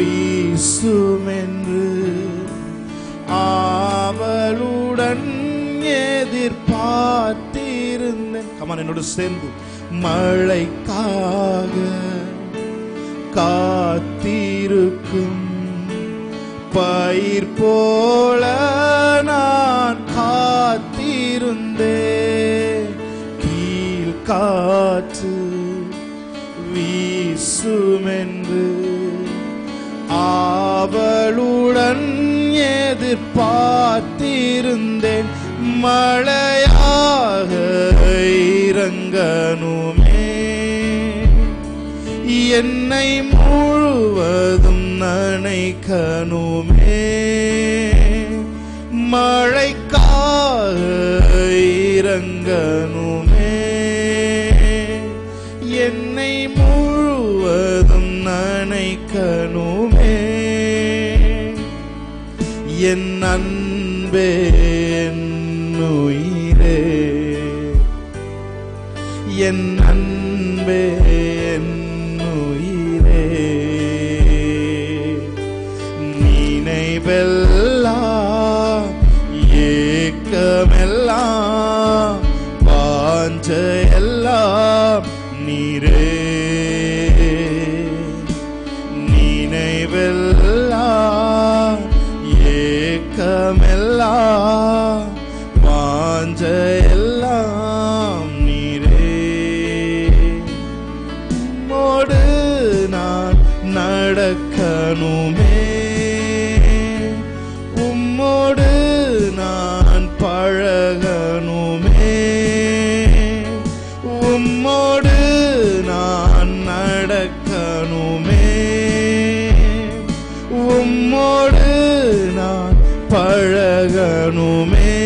வீசுமென்று ஆவலுடன் எதிர்பார்த்திருந்தேன் கமான் என்னோட சேர்ந்து மழைக்காக காத்திருக்கும் பயிர் போல நான் காத்திருந்தேன் கீழ் காற்று வீசுமென்று ஆவலுடன் எதிர்பார்த்திருந்தேன் மழையாக இறங்கணுமே என்னை முழுவதும் நனைக்கணுமே மழைக்காக இறங்கணுமே என்னை முழுவதும் நனைக்கணுமே என் அன்பே என் உயிரே என் அன்பே என் உயிரே நினைவெல்லாம் ஏக்கமெல்லாம் வாஞ்சையெல்லாம் நீரே நினைவெல்லாம் ஏக்கமெல்லாம் வாஞ்சையெல்லாம் நீரே உம்மோடு நான் நடக்கணுமே உம்மோடு நான் பழகணுமே உம்மோடு நான் நடக்கணுமே உம்மோடு நான் பழகணுமே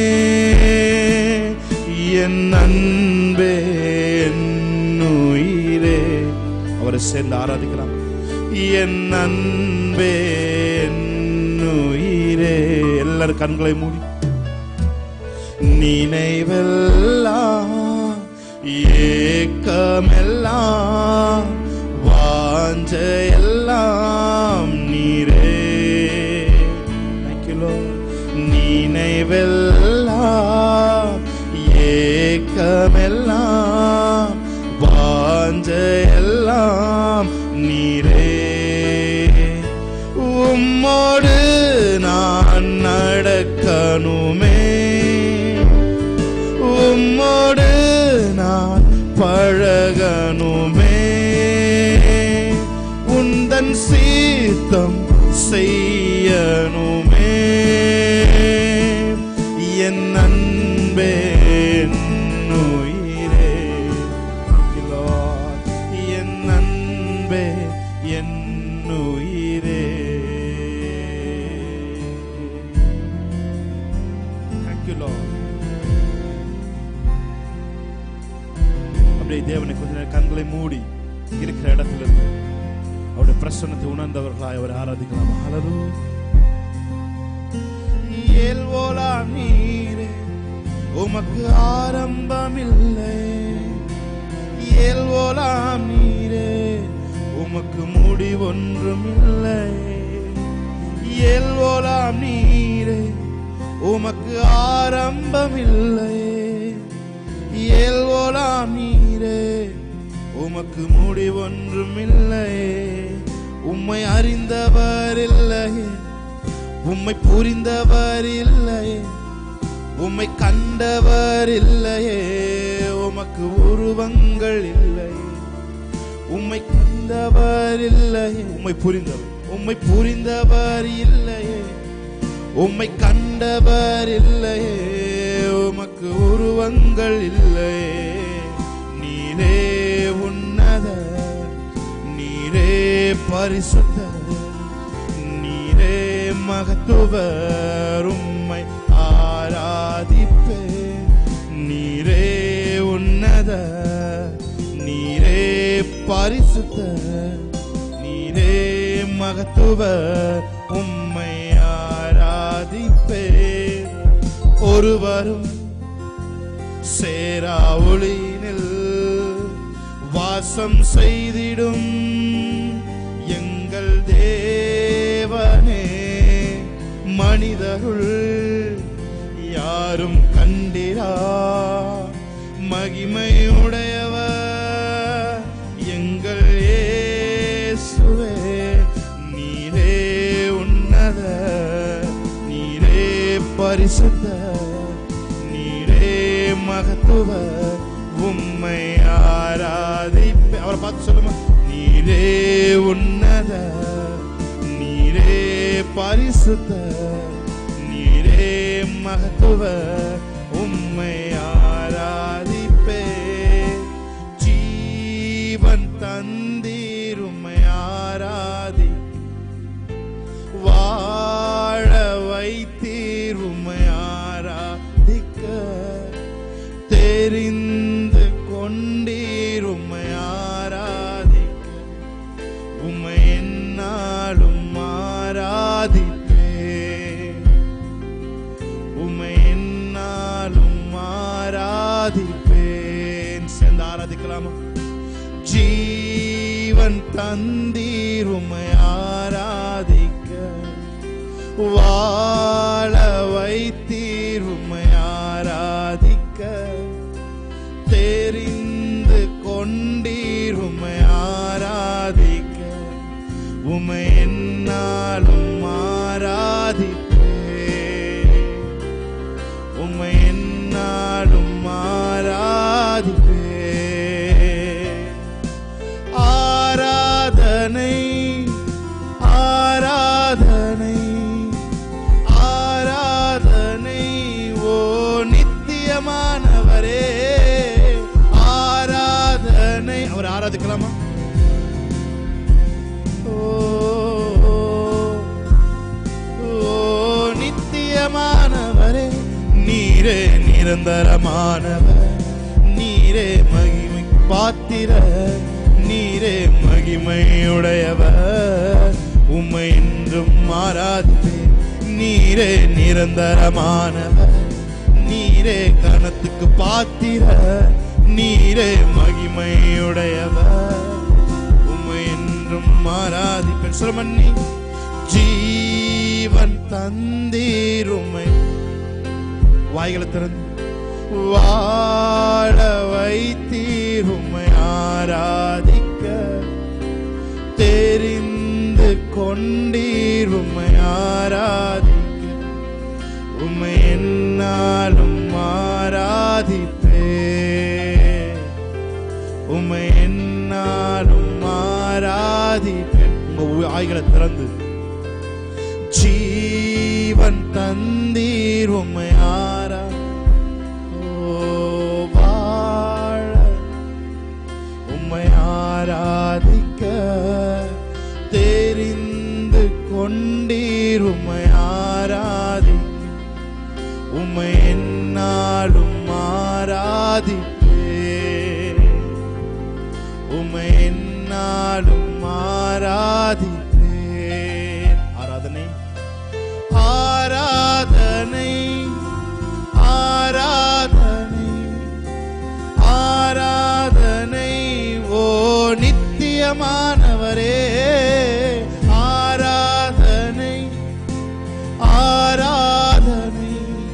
என் அன்பே என் உயிரே அவரை சேர்ந்து ஆராதிக்கலாம் என் அன்பே என் உயிரே எல்லாரும் கண்களை மூடி நினைவெல்லாம் ஏக்கமெல்லாம் வாஞ்சையெல்லாம் நீரே Thank you, Lord. நினைவெல்லாம் ஏக்கமெல்லாம் வாஞ்சையெல்லாம் நீரே உம்மோடு நான் நடக்கணுமே உம்மோடு நான் பழகணுமே உந்தன் சீத்தம் செய்யணுமே என் அன்பே என் உயிரே Lord, என் அன்பே என் உயிரே Thank you, Lord. அப்படியே தேவனை கொஞ்ச நேரம் கண்களை மூடி இருக்கிற இடத்துல இருந்து அவருடைய பிரசன்னத்தை உணர்ந்தவர்களாய் அவரை ஆராதிக்கலாம் ஹalleluya ஏல்வோலாம் நீரே உமக்கு ஆரம்பமில்லை ஏல்வோலாம் நீரே உமக்கு முடிவொன்றுமில்லை ஏல்வோலாம் நீரே உமக்கு ஆரம்பமில்லை ஏல்வோலாம் நீரே உமக்கு முடிவொன்றுமில்லை உம்மை அறிந்தவர் இல்லையே உம்மை புரிந்தவர் இல்லையே உம்மை கண்டவர் இல்லையே உமக்கு உருவங்கள் இல்லையே உம்மை கண்டவர் இல்லையே உம்மை புரிந்தவர் உம்மை புரிந்தவர் இல்லையே உம்மை கண்டவர் இல்லையே உமக்கு உருவங்கள் இல்லையே நீரே உன்னத நீரே பரிசுத்த நீரே மகத்துவர் உம்மை ஆராதிப்பே நீரே உன்னத நீரே பரிசுத்த நீரே மகத்துவர் உம்மை ஆராதிப்பே ஒருவரும் சேரா ஒளியினில் வாசம் செய்திடும் எங்கள் தேவனே மனிதருள் யாரும் கண்டிரா மகிமையுடையவர் எங்கள் இயேசுவே நீரே உன்னத நீரே பரிசுத்த நீரே மகத்துவ உம்மை ஆராதிப்பே அவரை பார்த்து சொல்லுமா நீரே உன்னத நீரே பரிசுத்த நீரே மகத்துவ உம்மை ஆராதிப்பே ஜீவன் தந்தீர் உம்மை ஆராதி வாழ வைத்தீர் உம்மை ஆராதிக்க தெரிந்து கொண்டீர் உம்மை ஆராதிக்க உம்மை என்னாலும் ஆராதிப்பே உம்மை என்னாலும் ஆராதிப்பேன் சேர்ந்து ஆராதிக்கலாமா ஜீவன் தந்தீர் உம்மை ஆராதிக்க வாழ வைத்தீர் உம்மை ஆராதிக்க தெரிந்து கொண்டீர் உம்மை ஆராதிக்க உம்மை என்னாலும் ஆராதிப்பே உம்மை என்னாலும் ஆராதிப்பே ஆராதனை ஆராதனை ஆராதனை ஓ நித்தியமானவரே ஆராதனை அவர் ஆராதிக்கலாமா ஓ ஓ நித்தியமானவரே நீரே நிரந்தரமானவர் நீரே மகிமை பாத்திர நீரே மகிமையுடையவர் உம்மை என்றும் மாறாதே நீரே நிரந்தரமானவர் நீரே கணத்துக்கு பாத்திர நீரே மகிமையுடையவர் உம்மை என்றும் மாறாதிப்பேன் சொல்ல ஜீவன் தந்தீர் உம்மை வாய்களை திறந்து வாழ வைத்தீர் உம்மை ஆராதிக்க தெரிந்து கொண்டீர் உம்மை ஆராதிக்க உம்மை என்னாலும் ஆராதிப்பே உம்மை என்னாலும் ஆராதிப்பேன் உங்க ஆய்களை திறந்து ஜீவன் தந்தீர் உம்மை ஆரா ஓ வாழ உம்மை ஆராதிக்க தெரிந்து கொண்டீர் உம்மை ஆராதிக்க உம்மை என்னாலும் ஆராதிப்பே உம்மை என்னாலும் ஆராதிப்பேன் ஆராதனை ஆராதனை ஆராதனை ஆராதனை ஓ நித்தியமானவரே ஆராதனை ஆராதனை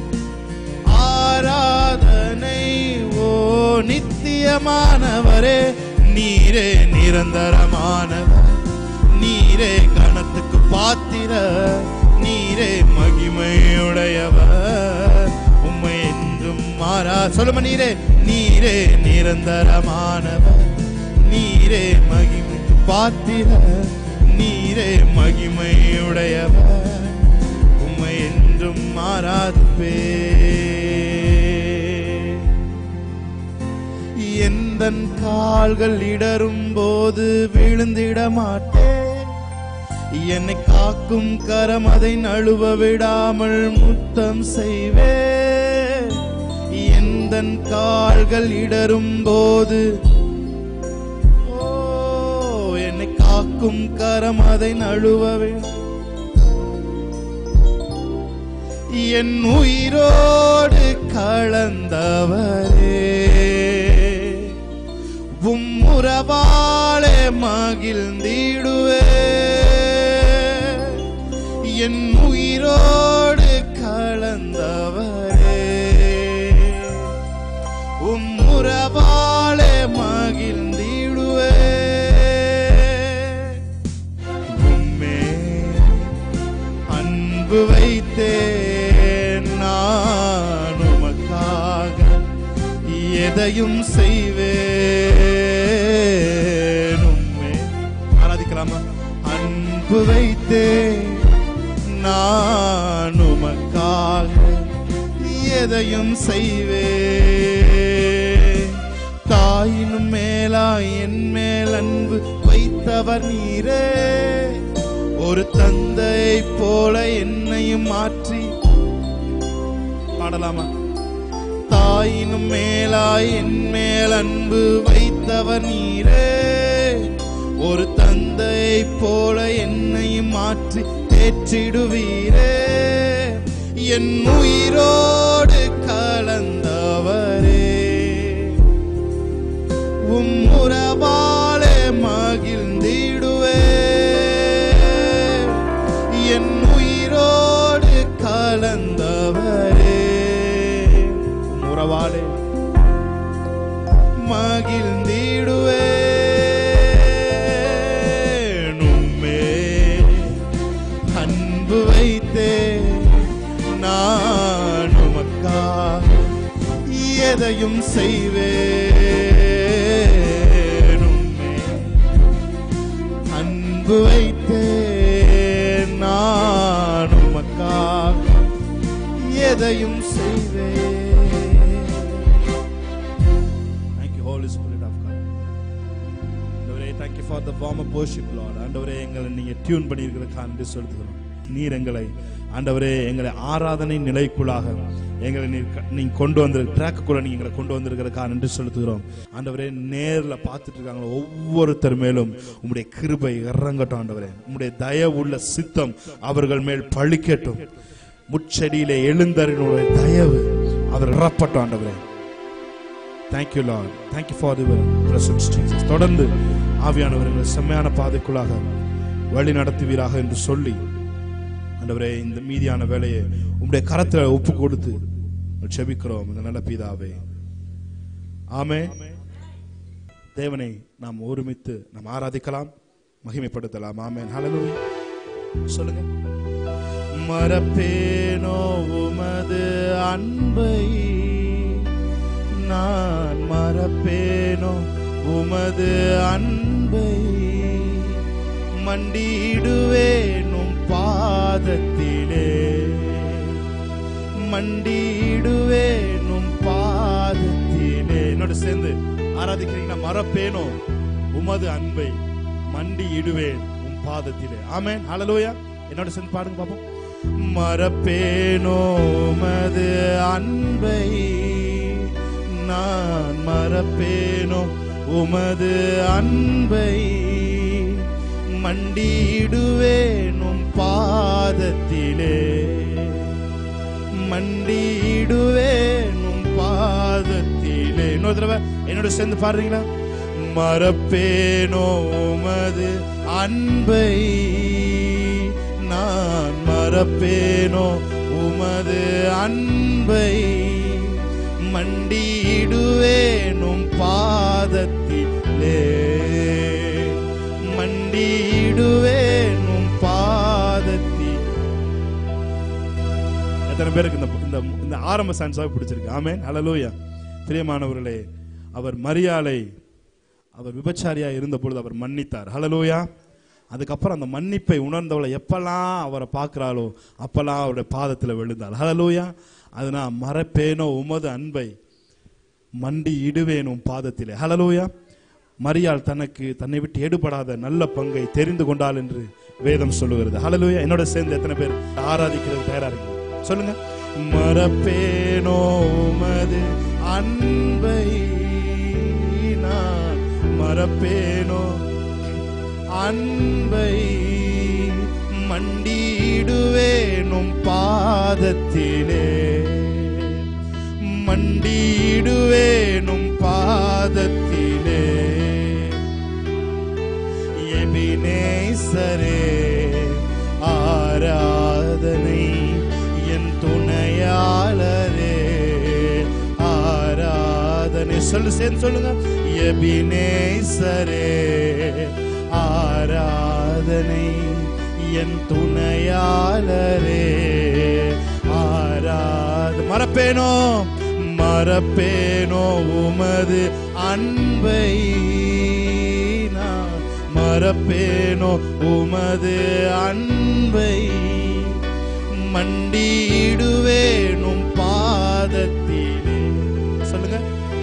ஆராதனை ஓ நித்தியமானவரே நீரே நிரந்தரமானவர் நீரே கணத்துக்கு பாத்திர நீரே மகிமையுடையவர் உம்மை என்றும் மாறா சொல்லும நீரே நீரே நிரந்தரமானவர் நீரே மகிமை பாத்திர நீரே மகிமையுடையவர் உம்மை என்றும் மாறாதுப்பே எந்தன் கால்கள் இடரும் போது விழுந்திட மாட்டேன் என்னை காக்கும் கரம் அதை நழுவ விடாமல் முத்தம் செய்வே எந்தன் கால்கள் இடரும் போது ஓ என்னை காக்கும் கரம் அதை நழுவ விட என் உயிரோடு கலந்தவரே உம் உறவாளே மகிழ்ந்திடுவே என் உயிரோடு கலந்தவரே உம் உறவாலே மகிழ்ந்திடுவே உம்மே அன்பு வைத்தேன் நான் உமக்காக எதையும் செய்வேன் உம்மே ஆராதிக்கலாமா அன்பு வைத்தேன் நான் உமக்காக எதையும் செய்வேன் தாயினும் மேலாய் என் மேல் அன்பு வைத்தவர் நீரே ஒரு தந்தை போல என்னையும் மாற்றி பாடலாமா தாயினும் மேலாய் என் மேல் அன்பு வைத்தவர் நீரே ஒரு தந்தை போல என்னையும் மாற்றி தேற்றிடுவீரே என் உயிரோடு கலந்தவரே உம் உறவாலே மகிழ்ந்திடுவே என் உயிரோடு கலந்தவரே உம் உறவாலே மகிழ்ந்திடுவே உம்மே அன்பு வைத்தே நான் உமக்காக எதையும் செய்வேன் உம்மே அன்பு வைத்தே நான் உமக்காக எதையும் செய்வேன் Thank you, Holy Spirit of God. ஆண்டவரே thank you for the warm up worship, Lord. ஆண்டவரே எங்களை நீங்க டியூன் பண்ணியிருக்கிறதுக்காக நன்றி செலுத்துகிறோம் நீர் எங்களை ஆண்டவரே எங்களை ஆராதனை நிலைக்குள்ளாக எங்களை நீர் க- நீங்க கொண்டு வந்து ட்ராக்குள்ள நீங்க எங்களை கொண்டு வந்திருக்கிறதுக்காக நன்றி செலுத்துகிறோம் ஆண்டவரே நேர்ல பார்த்துட்டு இருக்காங்க ஒவ்வொருத்தர் மேலும் உம்முடைய கிருபை இறங்கட்டும் ஆண்டவரே உம்முடைய தயவுள்ள சித்தம் அவர்கள் மேல் பழிக்கட்டும் முச்செடியிலே எழுந்தறினுடைய தயவு அவர் இறப்பட்டும் ஆண்டவரே thank you lord thank you for your presence Jesus தொடர்ந்து ஆவியானவர் எங்களை செம்மையான பாதைக்குள்ளாக வழி நடத்துவீராக என்று சொல்லி ஆண்டவரே இந்த மீதியான வேலையை உம்முடைய கரத்துல ஒப்பு கொடுத்து செபிக்கிறோம் இந்த நல்ல பிதாவே ஆமே தேவனை நாம் ஒருமித்து நாம் ஆராதிக்கலாம் மகிமைப்படுத்தலாம் ஆமென் ஹalleluya சொல்லுங்க மறப்பேனோ உமது அன்பை நான் மறப்பேனோ உமது அன்பை மண்டிடுவேனும் பாதத்திலே மண்டிடுவேனும் பாதத்திலே என்னோட சேர்ந்து ஆராதிக்கிறீங்களா மறப்பேனோ உமது அன்பை மண்டியிடுவேன் உம் பாதத்திலே ஆமென் ஹalleluya என்னோட சேர்ந்து பாடுங்க பாப்போம் மறப்பேனோ உமது அன்பை நான் மறப்பேனோ உமது அன்பை மண்டிடுவேனும் பாதத்திலே மண்டிடுவேனும் பாதத்திலே இன்னொரு தடவை என்னோட சேர்ந்து பாடுறீங்களா மறப்பேனோ உமது அன்பை நான் மறப்பேனோ உமது அன்பை மண்டிடுவேனும் பாதத்திலே மண்டிடுவேனும் பாதத்தில் எத்தனை பேருக்கு இந்த இந்த இந்த ஆரம்ப சான்ஸாக பிடிச்சிருக்கு ஆமென் ஹalleluya பிரியமானவர்களே அவர் மரியாதை அவர் விபச்சாரியா இருந்த பொழுது அவர் மன்னித்தார் ஹalleluya அதுக்கப்புறம் அந்த மன்னிப்பை உணர்ந்தவளை எப்பெல்லாம் அவரை பார்க்கிறாளோ அப்பெல்லாம் அவருடைய பாதத்தில் விழுந்தாள் ஹalleluya அது நான் மறப்பேனோ உமது அன்பை மண்டி இடுவேனும் பாதத்திலே ஹalleluya மரியாள் தனக்கு தன்னை விட்டு எடுபடாத நல்ல பங்கை தெரிந்து கொண்டாள் என்று வேதம் சொல்லுகிறது ஹalleluya என்னோட சேர்ந்து எத்தனை பேர் ஆராதிக்கிறது தயாரா இருக்கீங்க சொல்லுங்க மறப்பேனோ உமது அன்பை நான் மறப்பேனோ அன்பை மண்டிடுவேனும் பாதத்திலே மண்டிடுவேனும் பாதத்திலே எபினேசரே ஆராதனை சொல்லு சேர்ந்து சொல்லுங்க எபினேசரே ஆராதனை என் துணையாளரே ஆராத மறப்பேனோ மறப்பேனோ உமது அன்பை நான் மறப்பேனோ உமது அன்பை மண்டியிடுவேனும் பாதத்திலே சொல்லுங்க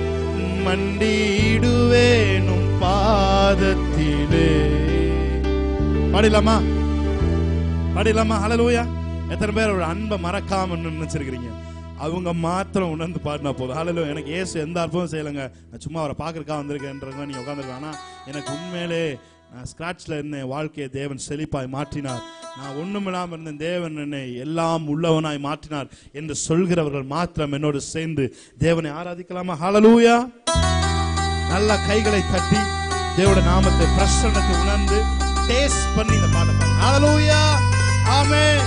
மண்டியிடுவேனும் பாதத்திலே பாடிடலாமா பாடிடலாமா ஹalleluya எத்தனை பேர் ஒரு அன்பை மறக்காம நினைச்சிருக்கிறீங்க அவங்க மாத்திரம் உணர்ந்து பாடினா போதும் ஹalleluya எனக்கு இயேசு எந்த அற்புதம் செய்யலைங்க நான் சும்மா அவரை பார்க்கறதுக்காக வந்திருக்கேன்றவங்க நீங்க உட்காந்துருக்கோம் ஆனா எனக்கு உண்மையிலே நான் ஸ்கிராட்ச்ல இருந்தேன் என் வாழ்க்கையை தேவன் செழிப்பாய் மாற்றினார் நான் ஒண்ணுமில்லாம இருந்தேன் தேவன் என்னை எல்லாம் உள்ளவனாய் மாற்றினார் என்று சொல்கிறவர்கள் மாத்திரம் என்னோடு சேர்ந்து தேவனை ஆராதிக்கலாமா ஹalleluya நல்ல கைகளை தட்டி தேவனுடைய நாமத்தை பிரசன்னத்தை உணர்ந்து டேஸ்ட் பண்ணி இந்த பாட்டை பாடுங்க ஹalleluya ஆமென்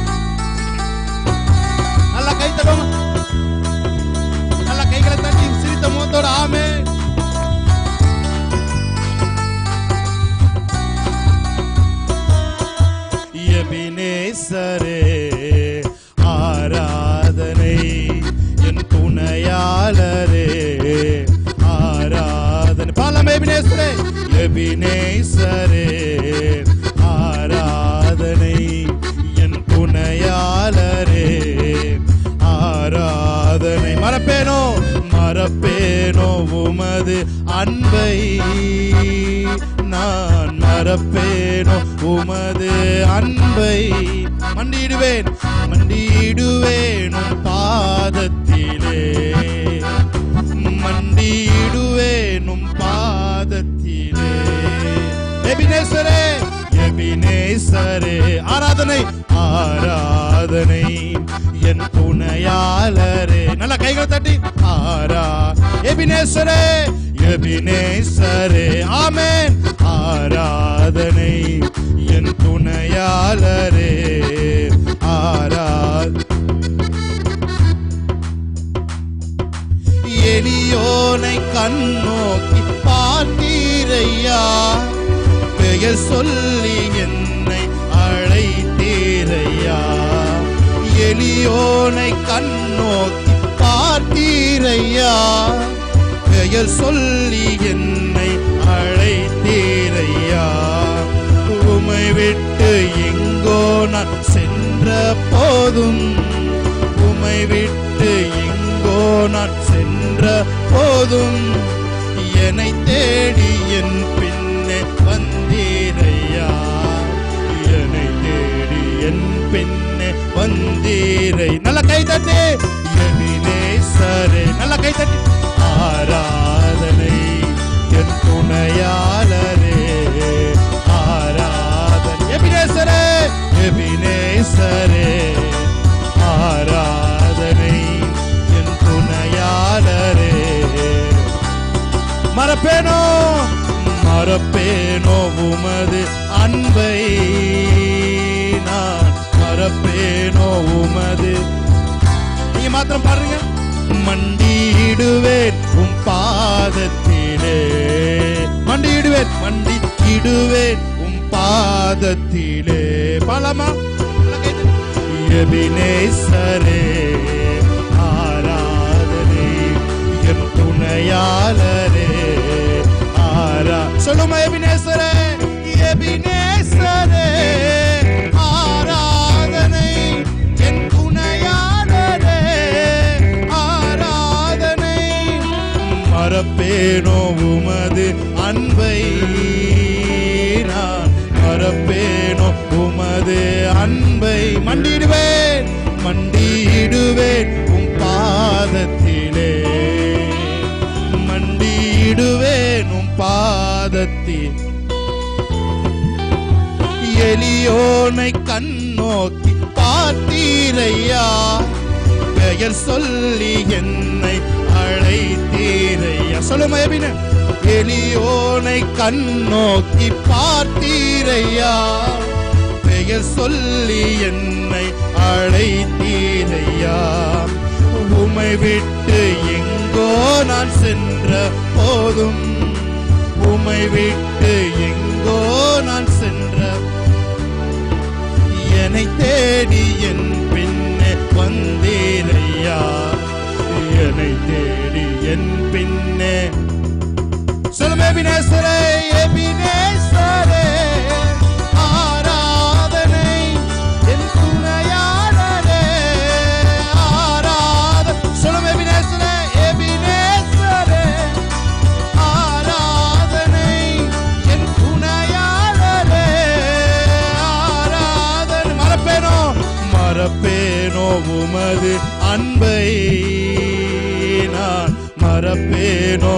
நல்ல கை தட்டுங்க நல்ல கைகளை தட்டி சிரித்த முகத்தோட ஆமென் எபினேசரே ஆராதனை என் துணையாளரே ஆராதனை பாலம் எபினேசரே எபினேசரே ஆராதனை என் துணையாளரே ஆராதனை மறப்பேனோ மறப்பேனோ உமது அன்பை நான் மறப்பேனோ உமது அன்பை மண்டிடுவேன் மண்டிடுவேனும் பாதத்திலே மண்டிடுவேனும் பாதத்திலே எபினேசரே எபினேசரே ஆராதனை ஆராதனை என் துணையாளரே நல்ல கைகள் தட்டி ஆரா எபினேசரே எபினேசரே ஆமென் ஆராதனை என் துணையாளரே ஆரா எளியோனை கண்ணோக்கி பார்த்தீரையா பெயர் சொல்லி என்னை அழைத்தீரையா எளியோனை கண்ணோக்கி பார்த்தீரையா பெயர் சொல்லி என்னை அழைத்தீரையா உமை விட்டு எங்கோ நான் சென்ற போதும் உமை விட்டு எங்கோ நான் சென்ற போதும் என்னை தேடி என் பின்னே வந்தீரையா என்னை தேடி என் பின்னே வந்தீரை நல்ல கை தட்டு எபினேசரே நல்ல கை தட்டு ஆராதனை என் துணையாளரே ஆராதனை எபினேசரே எபினேசரே ஆராதனை என் துணையாளரே மறப்பேனோ மறப்பேனோ உமது அன்பை நான் மறப்பேனோ உமது நீங்க மாத்திரம் பாருங்க மண்டியிடுவேன் உம் பாதத்திலே மண்டியிடுவேன் மண்டியிடுவேன் உம் பாதத்திலே பாலாமா எபினேசரே ஆராதனை என் துணையாளரே ஆரா சொல்லுமா எபினேசரே எபினேசரே ஆராதனை என் துணையாளரே ஆராதனை மறப்பேனோ உமது அன்பை நான் மறப்பேனோ உமது அன்பை மண்டிடுவேன் மண்டிடுவேன் உம் பாதத்திலே மண்டிடுவேன் உம் பாதத்தில் எளியோனை கண்ணோக்கி பார்த்தீரையா பெயர் சொல்லி என்னை அழைத்தீரையா சொல்லுமா எபின எளியோனை கண்ணோக்கி பார்த்தீரையா பெயர் சொல்லி என்னை அழைத்தீரையா உமை விட்டு எங்கோ நான் சென்ற போதும் உமை விட்டு எங்கோ நான் சென்ற என்னை தேடி என் பின்னே வந்தீரையா என்னை தேடி என் பின்னே சொல்லுமே எபினேசரே எபினேசரே ஆராதனை என் துணையாளரே ஆராத சொல்லுமே எபினேசரே எபினேசரே ஆராதனை என் துணையாளரே ஆராதனை மறப்பேனோ மறப்பேனோ உமது அன்பை நான் மறப்பேனோ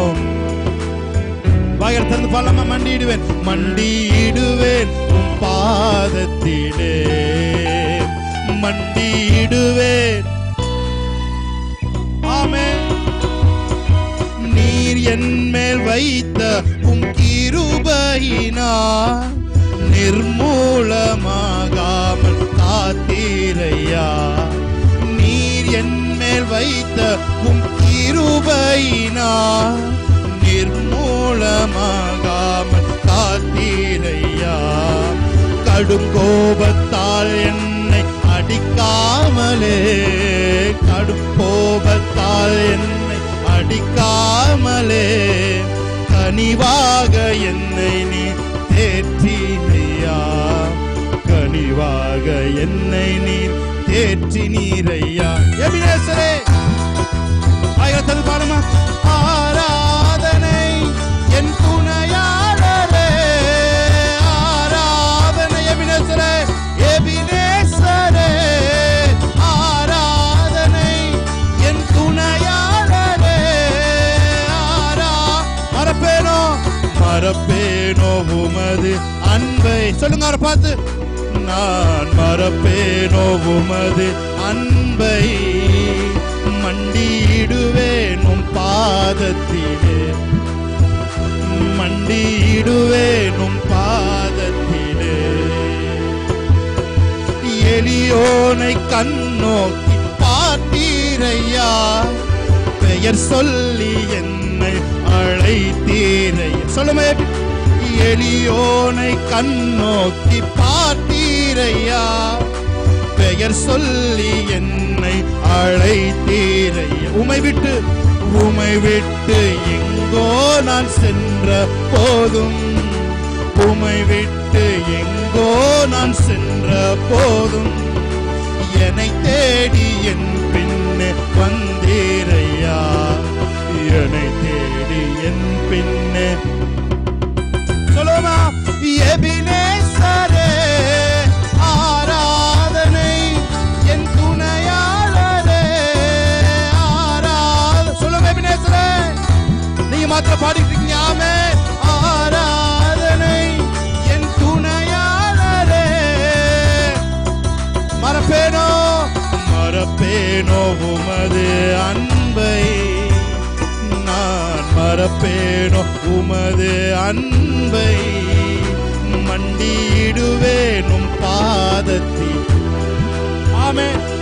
வாயர் திறந்து பாடலாமா மண்டியிடுவேன் மண்டியிடுவேன் உம் பாதத்திலே மண்டியிடுவேன் ஆமென் நீர் என் மேல் வைத்த உம் கிருபையினால் நிர்மூலமாகாமல் காத்தீரையா நீர் என் மேல் வைத்த உம் கிருபையினால் நிர்மூலமாகாமல் காத்தீரையா கடும் கோபத்தால் என்னை அடிக்காமலே கடும் கோபத்தால் என்னை அடிக்காமலே கனிவாக என்னை நீ தேற்றினையா கனிவாக என்னை நீ தேற்றினீரையா எபினேசரே ஆயிரத்தது பாடுமா ஆராதனை என் துணையாளரே ஆராதனை எபினேசரே எபினேசரே ஆராதனை என் துணையாளரே ஆரா மறப்பேனோ மறப்பேனோ உமது அன்பை சொல்லுங்க அவரை பார்த்து நான் மறப்பேனோ உமது அன்பை மண்டியிடுவேன் உம் பாதத்திலே மண்டியிடுவேன் உம் பாதத்திலே எளியோனை கண்ணோக்கி பார்த்தீரையா பெயர் சொல்லி என்னை அழைத்தீரையா சொல்லுமே எளியோனை கண்ணோக்கி பார்த்தீரையா பெயர் சொல்லி என்னை அழைத்தீரையா உமை விட்டு உமை விட்டு எங்கோ நான் சென்ற போதும் உமை விட்டு எங்கோ நான் சென்ற போதும் என்னை தேடி என் பின்னே வந்தீரையா என்னை தேடி என் பின்னே சொல்லுமா எபினேசரே ஆராதனை என் துணையாளரே ஆராத சொல்லுங்க எபினேசரே நீங்க மாத்திரம் பாடிட்டு இருக்கீங்க ஆமே ஆராதனை என் துணையாளரே மறப்பேனோ மறப்பேனோ உமது அன்பை நான் மறப்பேனோ உமது அன்பை மண்டியிடுவேனும் பாதத்தில் ஆமென்